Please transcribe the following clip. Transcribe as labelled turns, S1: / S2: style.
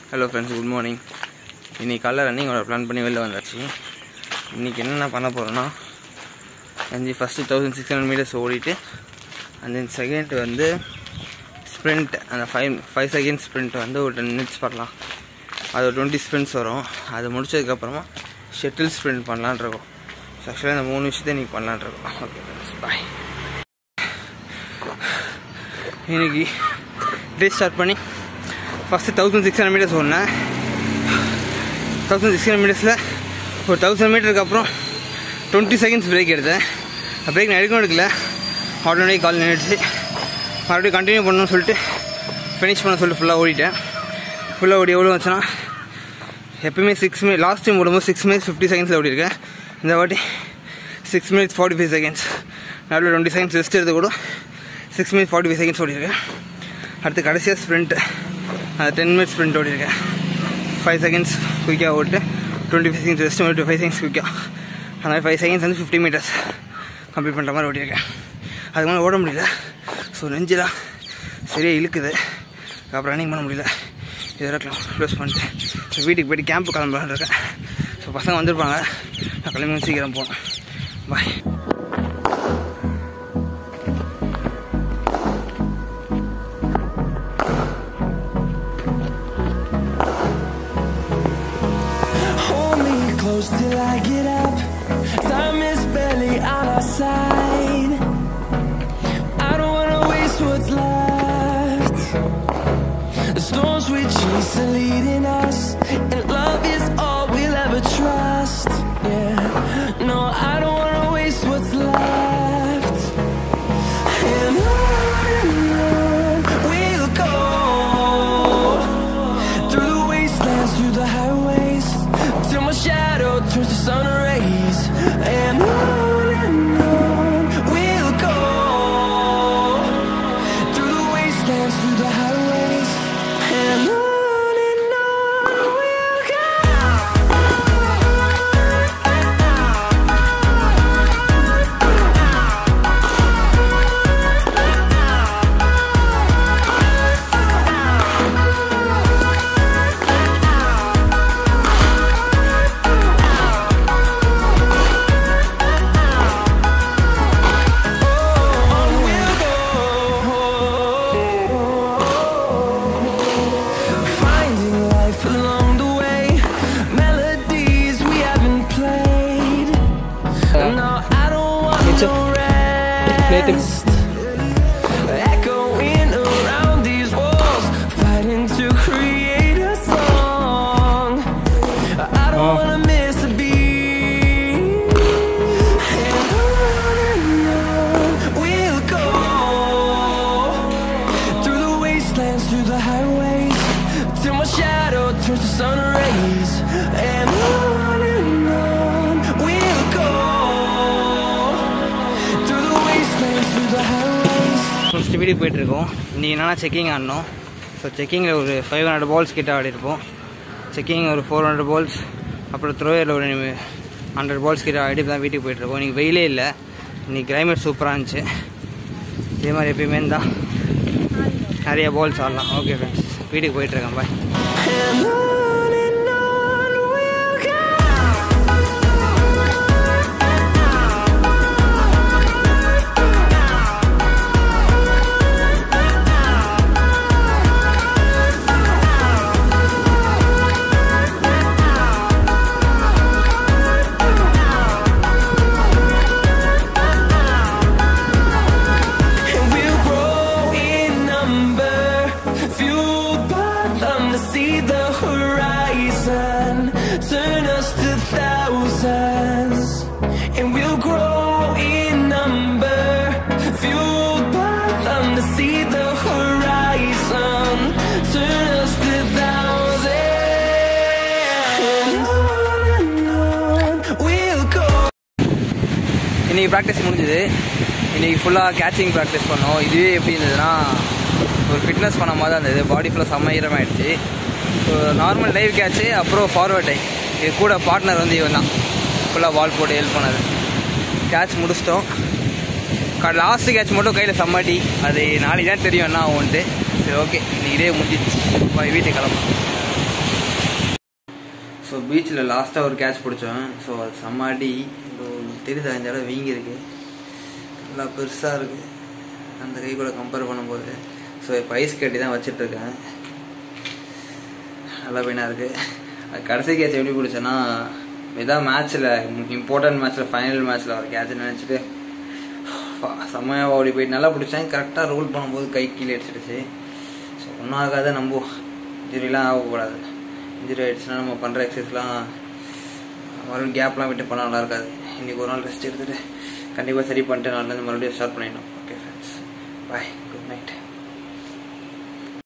S1: Hello friends good morning இன்றைக்கி காலைல ரன்னிங்கோட plan பண்ணி வெளில வந்தாச்சு இன்றைக்கி என்னென்ன பண்ண போகிறோன்னா அஞ்சு first thousand six hundred metres ஓடிட்டு அண்ட் தென் செகண்ட் வந்து ஸ்ப்ரிண்ட் அந்த ஃபைவ் ஃபைவ் செகண்ட் ஸ்ப்ரிண்ட் வந்து ஒரு டென் மினிட்ஸ் பண்ணலாம் அது ஒரு டுவெண்ட்டி ஸ்ப்ரிண்ட்ஸ் வரும் அது முடிச்சதுக்கப்புறமா ஷட்டில் ஸ்ப்ரிண்ட் பண்ணலான் இருக்கோம் ஆக்சுவலாக இந்த மூணு விஷயத்தை இன்றைக்கி பண்ணலான் இருக்கோம் ஓகே ஃப்ரெண்ட்ஸ் பாய் இன்னைக்கு டே ஸ்டார்ட் பண்ணி first thousand six hundred metres ஓடினேன் தௌசண்ட் சிக்ஸ் ஹண்ட்ரட் மீட்டர்ஸில் ஒரு தௌசண்ட் மீட்டருக்கு அப்புறம் டுவெண்ட்டி செகண்ட்ஸ் பிரேக் எடுத்தேன் பிரேக் நான் எடுக்கணும் எடுக்கல ஆட்டோமேட்டிக் கால் நின்றுச்சு மறுபடியும் கண்டினியூ பண்ணணும்னு சொல்லிட்டு ஃபினிஷ் பண்ண சொல்லிட்டு ஃபுல்லாக ஓடிட்டேன் ஃபுல்லாக ஓடி எவ்வளோ வச்சுன்னா எப்பயுமே சிக்ஸ் மினிட் லாஸ்ட் டைம் ஓடும்போது சிக்ஸ் மினிட்ஸ் ஃபிஃப்டி செகண்ட்ஸில் ஓடிருக்கேன் இந்த வாட்டி six minutes forty five seconds நடுவில் டுவெண்ட்டி செகண்ட்ஸ் ரெஸ்ட் எடுத்து கூட six minutes forty five seconds ஓடிருக்கேன் அடுத்து கடைசியாக ஸ்ப்ரிண்ட் அந்த டென் மினிட்ஸ் ஸ்ப்ரிண்ட் ஓடிருக்கேன் ஃபைவ் செகண்ட்ஸ் குயிக்காக ஓட்டு twenty five seconds rest twenty five seconds குயிக்காக அந்த மாதிரி ஃபைவ் செகண்ட்ஸ் வந்து ஃபிஃப்டி மீட்டர்ஸ் கம்ப்ளீட் பண்ணுற மாதிரி ஓடிருக்கேன் அதுக்கு மேலே ஓட முடியல ஸோ நெஞ்செலாம் சரியாக இழுக்குது அப்புறம் ரன்னிங் பண்ண முடியல இதெல்லாம் க்ளோஸ் பண்ணிட்டு ஸோ வீட்டுக்கு போயிட்டு கேம்ப்பு கிளம்பலான்னு இருக்கேன் ஸோ பசங்க வந்திருப்பாங்க நான் கிளம்பி சீக்கிரம் போகணும் bye
S2: Hold me close till I get up. Time is barely on our side. I don't wanna waste what's left. The storms we chase are leading us, and love is all we'll ever trust. Yeah, no, I don't wanna waste what's left. And on and on we'll go through the wastelands, through the highways, till my shadow turns to sun rays. And on and on we'll go through the wastelands, through the highways, and on and on we'll on we'll go. Finding life along the way, melodies we haven't played. No, I don't want
S1: It's a-
S2: no
S1: Play it.
S2: rest. Echoing around these walls, fighting to create a song. I don't
S1: Oh.
S2: wanna miss a beat. And on and on we'll go through the wastelands, through the highways, till my shadow turns to sun rays. And on and on we'll go through the wastelands, through the highways.
S1: Next வீட்டுக்கு போயிட்டுருக்கோம் இன்றைக்கி என்னென்னா checking ஆடணும் so செக்கிங்கில் ஒரு five hundred balls கிட்ட ஆடிருப்போம் checking ஒரு four hundred balls அப்புறம் த்ரோயரில் ஒரு ஹண்ட்ரட் பால்ஸ் கிட்ட ஆடி தான் வீட்டுக்கு போயிட்டுருக்கோம் இன்றைக்கி வெயிலே இல்லை இன்றைக்கி கிளைமேட் சூப்பராக இருந்துச்சு இதே மாதிரி எப்பயுமே தான் நிறைய பால்ஸ் ஆடலாம் ஓகே ஃப்ரெண்ட்ஸ் வீட்டுக்கு போயிட்டுருக்கேன் bye
S2: And on and on we'll go. And we'll grow in number, fueled by them to see the horizon, turn us to thousands. And we'll grow in number, fueled by them to see the horizon, turn us to thousands. And on and on we'll go.
S1: இன்றைக்கி practice முடிஞ்சுது இன்றைக்கி ஃபுல்லாக catching practice பண்ணோம் இதுவே எப்படி இருந்ததுன்னா ஒரு fitness பண்ண மாதிரி தான் இருந்தது பாடி ஃபுல்லாக செம்ம ஈரமாயிடுச்சு ஸோ நார்மல் லைவ் கேட்ச்சு அப்புறம் ஃபார்வர்ட் டை இது கூட பார்ட்னர் வந்து இவன் தான் ஃபுல்லாக பால் போட்டு ஹெல்ப் பண்ணது கேட்ச் முடிச்சிட்டோம் லாஸ்ட் கேட்ச் மட்டும் கையில் சம்மாட்டி அது நாளைக்கு தான் தெரியும் என்ன ஆகும்ன்ட்டு சரி ஓகே இன்னைக்கு இதே முடிஞ்சிச்சு பாய் வீட்டுக்கு கிளம்புறோம் ஸோ பீச்சில் லாஸ்ட்டாக ஒரு கேட்ச் பிடிச்சோம் ஸோ அது செம்மாடி தெரியுதா இந்த இடம் வீங்கியிருக்கு நல்லா பெருசாக இருக்குது அந்த கை கூட கம்பேர் பண்ணும்போது ஸோ இப்போ ஐஸ் கட்டி தான் வச்சிட்ருக்கேன் நல்லா பெயினாக இருக்குது அது கடைசி கேட்ச் எப்படி பிடிச்சேன்னா இதான் மேட்ச்சில் இம்பார்ட்டன்ட் மேட்ச்சில் ஃபைனல் மேட்ச்சில் ஒரு கேட்ச் நினச்சிட்டு செம்மையாக ஓடி போயிட்டு நல்லா பிடிச்சேன் கரெக்டாக ரோல் பண்ணும்போது கை கீழே அடிச்சிடுச்சு ஸோ ஒன்றும் ஆகாத நம்ம இன்ஜுரிலாம் ஆகக்கூடாது இன்ஜுரி ஆகிடுச்சுன்னா நம்ம பண்ணுற எக்ஸசைஸ்லாம் மறுபடியும் கேப்லாம் விட்டு பண்ண நல்லா இருக்காது இன்றைக்கி ஒரு நாள் ரெஸ்ட் எடுத்துகிட்டு கண்டிப்பாக சரி பண்ணிட்டு நாளிலேருந்து மறுபடியும் ஸ்டார்ட் பண்ணிடணும் ஓகே ஃப்ரெண்ட்ஸ் பாய்